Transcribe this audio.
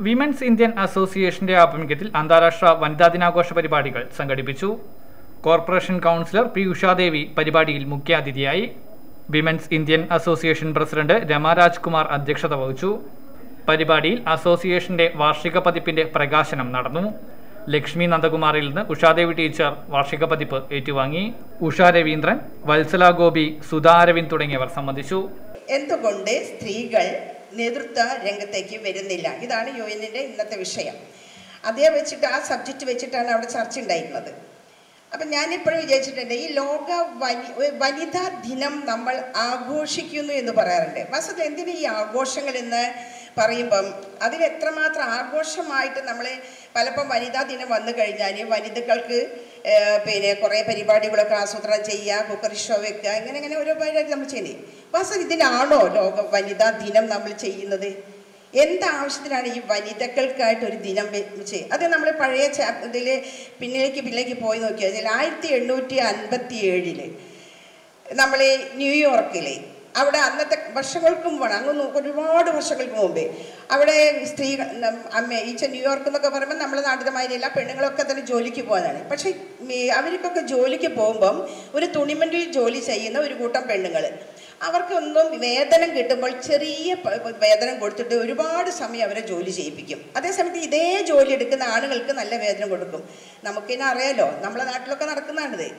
women's Indian അസോസിയേഷന്റെ ആഭിമുഖ്യത്തിൽ അന്താരാഷ്ട്ര വനിതാ ദിനാഘോഷ പരിപാടികൾ സംഘടിപ്പിച്ചു കോർപ്പറേഷൻ കൗൺസിലർ പി ഉഷാദേവി പരിപാടിയിൽ മുഖ്യാതിഥിയായി women's Indian association president Ramaraj Kumar അധ്യക്ഷത വഹിച്ചു പരിപാടിയിൽ അസോസിയേഷന്റെ വാർഷിക പതിപ്പിന്റെ പ്രകാശനം നടന്നു ലക്ഷ്മി നന്ദകുമാറിൽ നിന്ന് ഉഷാദേവി ടീച്ചർ വാർഷിക പതിപ്പ് ഏറ്റുവാങ്ങി ഉഷാ രവീന്ദ്രൻ വത്സല ഗോപി സുധാ അരവിന്ദ് തുടങ്ങിയവർ സംബന്ധിച്ചു എന്തുകൊണ്ട് സ്ത്രീകൾ നേതൃത്വ രംഗത്തേക്ക് വരുന്നില്ല ഇതാണ് യു എന്നിൻ്റെ ഇന്നത്തെ വിഷയം അതേ വെച്ചിട്ട് ആ സബ്ജക്റ്റ് വെച്ചിട്ടാണ് അവിടെ ചർച്ച ഉണ്ടായിരുന്നത് അപ്പം ഞാനിപ്പോഴും വിചാരിച്ചിട്ടുണ്ട് ഈ ലോക വനി വനിതാ ദിനം നമ്മൾ ആഘോഷിക്കുന്നു എന്ന് പറയാറുണ്ട് വസ്തുത എന്തിനാ ഈ ആഘോഷങ്ങൾ എന്ന് പറയുമ്പം അതിന് എത്രമാത്രം ആഘോഷമായിട്ട് നമ്മൾ പലപ്പം വനിതാ ദിനം വന്നു കഴിഞ്ഞാൽ വനിതകൾക്ക് ഏഹ്, പിന്നെ കുറേ പരിപാടികളൊക്കെ ആസൂത്രണം ചെയ്യുക കുക്കറി ഷോ വെക്കുക ഇങ്ങനെ ഇങ്ങനെ ഓരോ പരിപാടി നമ്മൾ ചെയ്യുന്നത് വാസ്തവം ഇതിനാണോ ലോക വനിതാ ദിനം നമ്മൾ ചെയ്യുന്നത് എന്താവശ്യത്തിനാണ് ഈ വനിതകൾക്കായിട്ട് ഒരു ദിനം വെച്ച് അത് നമ്മൾ പഴയ ചാപ് ഇതിൽ പിന്നിലേക്ക് പിന്നിലേക്ക് പോയി നോക്കിയാൽ ആയിരത്തി എണ്ണൂറ്റി അൻപത്തി ഏഴില് നമ്മൾ ന്യൂയോർക്കിൽ അവിടെ അന്നത്തെ വർഷങ്ങൾക്ക് മുമ്പാണ് അങ്ങ് നോക്ക് ഒരുപാട് വർഷങ്ങൾക്ക് മുമ്പേ അവിടെ സ്ത്രീകൾ നം- അമ്മ ഈ ചെ- ന്യൂയോർക്ക് എന്നൊക്കെ പറയുമ്പോൾ നമ്മുടെ നാട്ടിലെ മാതിരിയല്ല പെണ്ണുങ്ങളൊക്കെ തന്നെ ജോലിക്ക് പോകുന്നതാണ് പക്ഷേ ഈ അവർക്കൊക്കെ ജോലിക്ക് പോകുമ്പം ഒരു തുണിമണ്ടിൽ ജോലി ചെയ്യുന്ന ഒരു കൂട്ടം പെണ്ണുങ്ങൾ അവർക്കൊന്നും വേതനം കിട്ടുമ്പോൾ ചെറിയ പ- പ- വേതനം കൊടുത്തിട്ട് ഒരുപാട് സമയം അവരെ ജോലി ചെയ്യിപ്പിക്കും അതേസമയത്ത് ഇതേ ജോലി എടുക്കുന്ന ആണുങ്ങൾക്ക് നല്ല വേതനം കൊടുക്കും നമുക്കിനെ അറിയാലോ നമ്മളെ നാട്ടിലൊക്കെ നടക്കുന്നതാണിത്